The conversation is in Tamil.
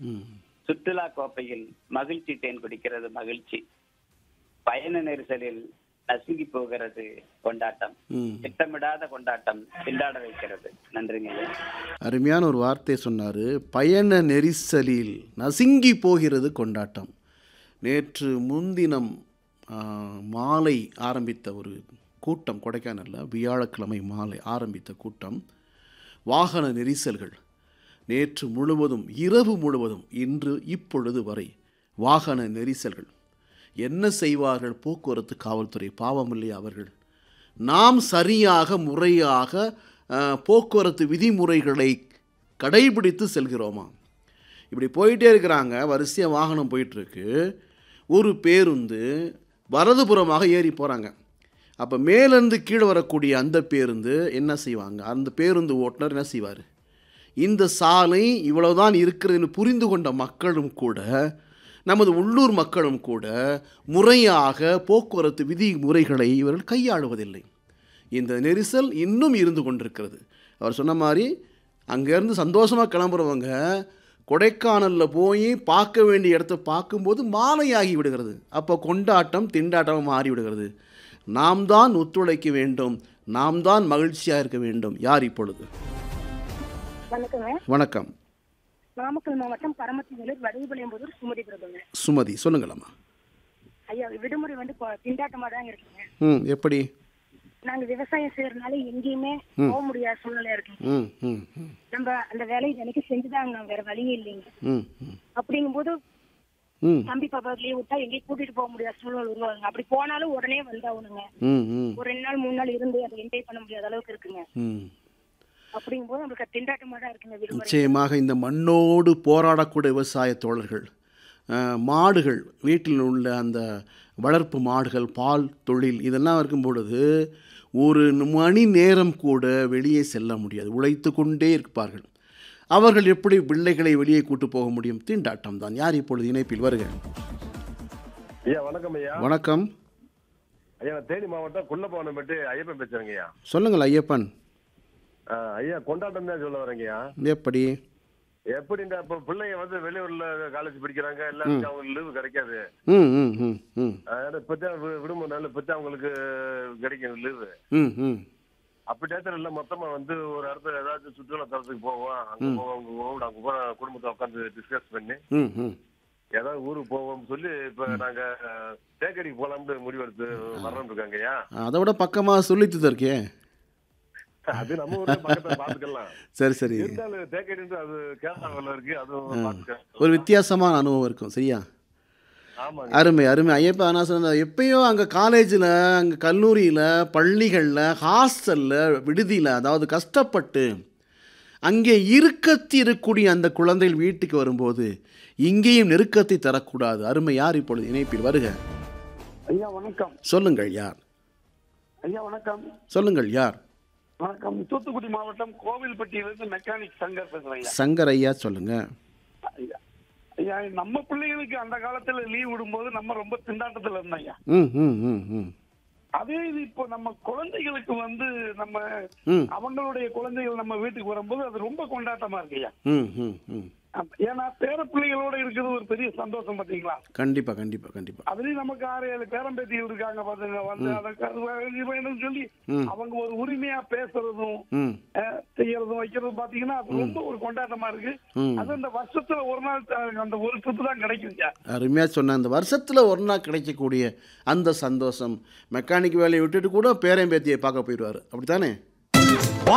ம் சுற்றுலா கோப்பையில் மகிழ்ச்சி தேன் குடிக்கிறது மகிழ்ச்சி பயண நெரிசலில் நசுங்கி போகிறது கொண்டாட்டம் ம் திட்டமிடாத கொண்டாட்டம் திண்டாட வைக்கிறது நன்றிங்க ஐயா. அருமையான ஒரு வார்த்தை சொன்னார் பயண நெரிசலில் நசுங்கி போகிறது கொண்டாட்டம் நேற்று முன்தினம் ஆ, மாலை ஆரம்பித்த ஒரு கூட்டம் கொடைக்கானலில் வியாழக்கிழமை மாலை ஆரம்பித்த கூட்டம் வாகன நெரிசல்கள் நேற்று முழுவதும் இரவு முழுவதும் இன்று இப்பொழுது வரை வாகன நெரிசல்கள் என்ன செய்வார்கள் போக்குவரத்து காவல்துறை பாவம் இல்லையா அவர்கள் நாம் சரியாக முறையாக அஹ், போக்குவரத்து விதிமுறைகளை கடைபிடித்து செல்கிறோமா இப்படி போயிட்டே இருக்கிறாங்க வரிசையாக வாகனம் போயிட்டுருக்கு ஒரு பேருந்து வலதுபுறமாக ஏறி போகிறாங்க அப்போ மேலேருந்து கீழே வரக்கூடிய அந்த பேருந்து என்ன செய்வாங்க அந்த பேருந்து ஓட்டுநர் என்ன செய்வார் இந்த சாலை இவ்வளவுதான் இருக்கிறதுன்னு புரிந்து கொண்ட மக்களும் கூட நமது உள்ளூர் மக்களும் கூட முறையாக போக்குவரத்து விதிமுறைகளை இவர்கள் கையாளுவதில்லை இந்த நெரிசல் இன்னும் இருந்து கொண்டிருக்கிறது அவர் சொன்ன மாதிரி அங்கேருந்து சந்தோஷமாக கிளம்புறவங்க கொடைக்கானலில் போய் பார்க்க வேண்டிய இடத்த பார்க்கும்போது மாலையாகி விடுகிறது அப்போ கொண்டாட்டம் திண்டாட்டமாக மாறி விடுகிறது நாம் தான் ஒத்துழைக்க வேண்டும் நாம் தான் மகிழ்ச்சியாக இருக்க வேண்டும் யார் இப்பொழுது வணக்கங்க வணக்கம் நாமக்கல் மாவட்டம் பரமத்தி வேலூர் வடகுபாளையம்புதூர் சுமதி பிரபுங்க சுமதி சொல்லுங்களம்மா ஐயா விடுமுறை வந்து இப்போ திண்டாட்டமா தாங்க இருக்குங்க ம் எப்படி நாங்க விவசாயம் செய்யறதுனால எங்கேயுமே போக முடியாத சூழ்நிலை இருக்குங்க ம் ம் ம் நம்ம அந்த வேலையை எனக்கு செஞ்சுதாங்க வேற வழியே இல்லைங்க ம் ம் அப்படிங்கும்போது ம் தம்பி பாப்பா லீவ் விட்டா எங்கேயும் கூட்டிட்டு போக முடியாத சூழ்நிலை உருவாகுங்க அப்படி போனாலும் உடனே வந்தாகணுங்க ம் ம் ஒரு ரெண்டு நாள் மூணு நாள் இருந்து அதை என்ஜாய் பண்ண முடியாத அளவுக்கு இருக்குங்க ம் அப்படிங்கும்போது நம்மளுக்கு அது திண்டாட்டமா தான் இருக்குங்க விடுமுறை நிச்சயமாக இந்த மண்ணோடு போராடக்கூடிய விவசாய தோழர்கள் அஹ், மாடுகள் வீட்டில் உள்ள அந்த வளர்ப்பு மாடுகள் பால் தொழில் இதெல்லாம் இருக்கும் பொழுது ஒரு மணி நேரம் கூட வெளியே செல்ல முடியாது உழைத்து கொண்டே இருப்பார்கள் அவர்கள் எப்படி பிள்ளைகளை வெளியே கூட்டு போக முடியும் திண்டாட்டம் தான் யார் இப்பொழுது இணைப்பில் வருக ஐயா வணக்கம் ஐயா வணக்கம் ஐயா நான் தேனி மாவட்டம் குள்ளப்பவனம்பேட்டு ஐயப்பன் பேசுறேங்க ஐயா சொல்லுங்கள் ஐயப்பன் ஆ, ஐயா கொண்டாட்டம் தான் சொல்ல வரேங்க ஐயா எப்படி எப்படின்னா இப்போ பிள்ளைங்க வந்து வெளியூர்ல காலேஜ் படிக்கிறாங்க எல்லாருக்கும் அவங்களுக்கு லீவு கிடைக்காது ம் ம் ம் ம் அதனால இப்பதான் வி- விடுமுறை நாள் இப்பதான் அவங்களுக்கு கிடைக்கும் லீவு ம் ம் அப்படி நேரத்தில் எல்லாம் மொத்தமா வந்து ஒரு இடத்துல ஏதாச்சும் சுற்றுலா தலத்துக்கு போவோம் அங்க போவோம் அங்க போவோம் அங்க போய் குடும்பத்தை உட்காந்து டிஸ்கஸ் பண்ணி ம் ம் ஏதாவது ஊருக்கு போவோம்னு சொல்லி இப்ப நாங்க தேக்கடிக்கு போலாம்னு முடிவெடுத்து வர்றோம் இருக்காங்க ஐயா அதை விட பக்கமாக சொல்லித்து இருக்கே அது நம்ம ஊர்ல பக்கத்துல பாத்துக்கலாம் சரி சரி இருந்தாலும் தேக்கடின்ட்டு அது கேரளாவில் இருக்கு அதுவும் பாத்துக்கலாம் ஒரு வித்தியாசமான அனுபவம் இருக்கும் சரியா ஆமாங்க அருமை அருமை ஐயப்பா நான் சொன்ன எப்பயோ அங்கே காலேஜில் அங்கே கல்லூரியில் பள்ளிகளில் ஹாஸ்டலில் விடுதியில் அதாவது கஷ்டப்பட்டு அங்கே இறுக்கத்தி இருக்கக்கூடிய அந்த குழந்தைகள் வீட்டுக்கு வரும்போது இங்கேயும் நெருக்கத்தை தரக்கூடாது அருமை யார் இப்பொழுது இணைப்பில் வருக ஐயா வணக்கம் சொல்லுங்கள் யார் ஐயா வணக்கம் சொல்லுங்கள் யார் வணக்கம் தூத்துக்குடி மாவட்டம் கோவில்பட்டியிலிருந்து மெக்கானிக் சங்கர் பேசுறேன் ஐயா சங்கர் ஐயா சொல்லுங்க ஐயா ஐயா நம்ம பிள்ளைகளுக்கு அந்த காலத்துல லீவ் விடும்போது நம்ம ரொம்ப திண்டாட்டத்துல இருந்தோம் ஐயா ம் ம் ம் ம் அதே இது இப்போ நம்ம குழந்தைகளுக்கு வந்து நம்ம ம் அவங்களுடைய குழந்தைகள் நம்ம வீட்டுக்கு வரும்போது அது ரொம்ப கொண்டாட்டமா இருக்கு ஐயா ம் ம் ம் ஆமா. ஏன்னா பேர பிள்ளைகளோட இருக்கிறது ஒரு பெரிய சந்தோஷம் பாத்தீங்களா கண்டிப்பாக கண்டிப்பாக கண்டிப்பாக அதுலயும் நமக்கு ஆறு ஏழு பேரம்பேத்திகள் இருக்காங்க பாத்துங்க வந்து அதை வேணும்னு சொல்லி ம். அவங்க ஒரு உரிமையா பேசுறதும் ம் அஹ், செய்யறதும் வைக்கிறதும் பாத்தீங்கன்னா அது ரொம்ப ஒரு கொண்டாட்டமா இருக்கு ம் அது அந்த வருஷத்துல ஒரு நாள் அஹ், அந்த ஒரு ட்ரிப் தான் கிடைக்குங்க அருமையாக சொன்ன அந்த வருஷத்தில் ஒரு நாள் கிடைக்கக்கூடிய அந்த சந்தோஷம் மெக்கானிக் வேலையை விட்டுட்டு கூட பேரன் பேத்தியை பார்க்க போயிடுவார் அப்படித்தானே